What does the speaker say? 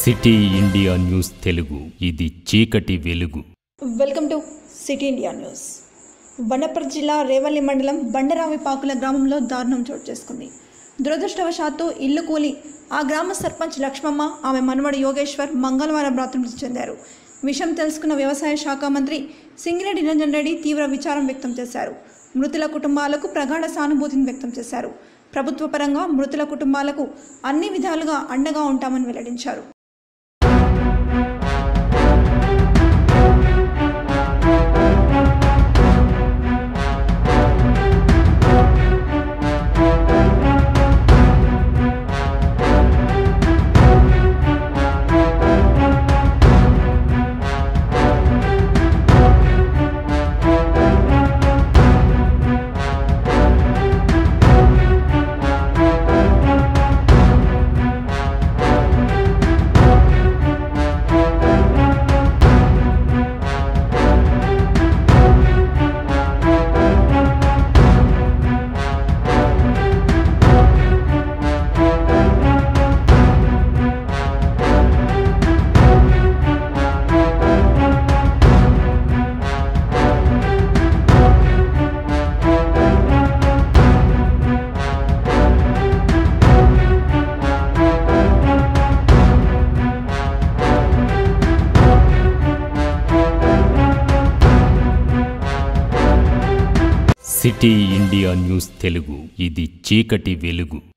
city India news Telugu ఇది చీకటి వెలుగు welcome to city India news Wanaparthy జిల్లా రేవల్లి మండలం బండరావిపాకుల గ్రామంలో దారుణం చోటు చేసుకుంది దురదృష్టవశాత్తు ఇల్లు కూలి ఆ గ్రామ సర్పంచ్ లక్ష్మమ్మ ఆమె మనవడు యోగేశ్వర్ మంగళవారం రాత్రి మృతి చెందారు విషయం తెలుసుకున్న వ్యవసాయ శాఖ మంత్రి సింగిరెడ్డి నిరంజన్ రెడ్డి తీవ్ర విచారం వ్యక్తం చేశారు మృతుల కుటుంబాలకు ప్రగాఢ సానుభూతిని వ్యక్తం చేశారు ప్రభుత్వ పరంగా మృతుల కుటుంబాలకు అన్ని విధాలుగా అండగా ఉంటామని వెల్లడించారు సిటీ ఇండియా న్యూస్ తెలుగు ఇది చీకటి వెలుగు